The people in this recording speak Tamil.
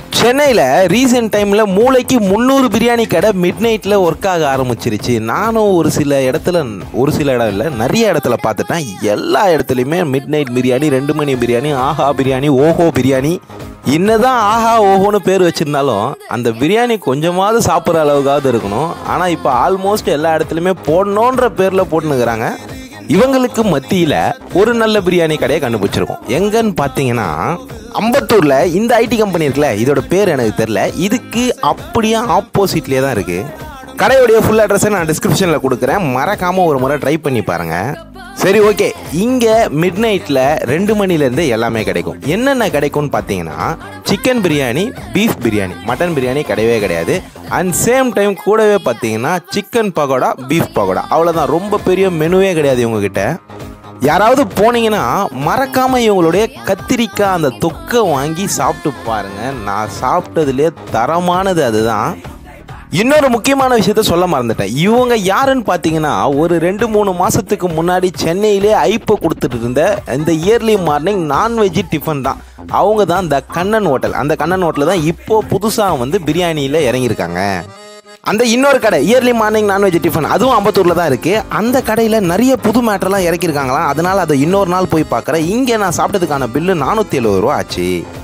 சென்னையில் ரீசெண்ட் டைமில் மூளைக்கு முந்நூறு பிரியாணி கடை மிட் நைட்டில் ஒர்க் ஆக ஆரம்பிச்சிருச்சு நானும் ஒரு சில இடத்துல ஒரு சில இடம் இல்லை நிறைய இடத்துல பார்த்துட்டேன் எல்லா இடத்துலையுமே மிட் நைட் பிரியாணி ரெண்டு மணி பிரியாணி ஆஹா பிரியாணி ஓஹோ பிரியாணி என்னதான் ஆஹா ஓஹோன்னு பேர் வச்சிருந்தாலும் அந்த பிரியாணி கொஞ்சமாவது சாப்பிட்ற அளவுக்காவது இருக்கணும் ஆனால் இப்போ ஆல்மோஸ்ட் எல்லா இடத்துலையுமே போடணுன்ற பேரில் போட்டுனுக்குறாங்க இவங்களுக்கு மத்தியில் ஒரு நல்ல பிரியாணி கடையை கண்டுபிடிச்சிருக்கோம் எங்கன்னு பார்த்தீங்கன்னா அம்பத்தூரில் இந்த ஐடி கம்பெனி இருக்குல்ல இதோட பேர் எனக்கு தெரில இதுக்கு அப்படியே ஆப்போசிட்லேயே தான் இருக்குது கடையுடைய ஃபுல் அட்ரஸை நான் டிஸ்கிரிப்ஷனில் கொடுக்குறேன் மறக்காமல் ஒரு முறை ட்ரை பண்ணி பாருங்கள் சரி ஓகே இங்கே மிட் நைட்டில் ரெண்டு மணிலேருந்து எல்லாமே கிடைக்கும் என்னென்ன கிடைக்கும்னு பார்த்தீங்கன்னா chicken biryani beef biryani mutton biryani கிடையவே கிடையாது அண்ட் சேம் டைம் கூடவே பார்த்தீங்கன்னா சிக்கன் பகோடா பீஃப் பகோடா அவ்வளோதான் ரொம்ப பெரிய மெனுவே கிடையாது இவங்ககிட்ட யாராவது போனீங்கன்னா மறக்காம இவங்களுடைய கத்திரிக்காய் அந்த தொக்கை வாங்கி சாப்பிட்டு பாருங்க நான் சாப்பிட்டதுலேயே தரமானது அதுதான் இன்னொரு முக்கியமான விஷயத்த சொல்ல மறந்துட்டேன் இவங்க யாருன்னு பார்த்தீங்கன்னா ஒரு ரெண்டு மூணு மாசத்துக்கு முன்னாடி சென்னையிலே ஐப்பை கொடுத்துட்டு இருந்த இந்த இயர்லி மார்னிங் நான்வெஜ் டிஃபன் தான் அவங்க தான் இந்த கண்ணன் ஹோட்டல் அந்த கண்ணன் ஹோட்டல் தான் இப்போ புதுசாக வந்து பிரியாணியில் இறங்கியிருக்காங்க அந்த இன்னொரு கடை இயர்லி மார்னிங் நான்வெஜ் டிஃபன் அதுவும் அம்பத்தூரில் தான் இருக்குது அந்த கடையில் நிறைய புது மேட்டர்லாம் இறக்கியிருக்காங்களாம் அதனால் அதை இன்னொரு நாள் போய் பார்க்குறேன் இங்கே நான் சாப்பிட்டதுக்கான பில்லு நானூற்றி எழுபது ரூபா ஆச்சு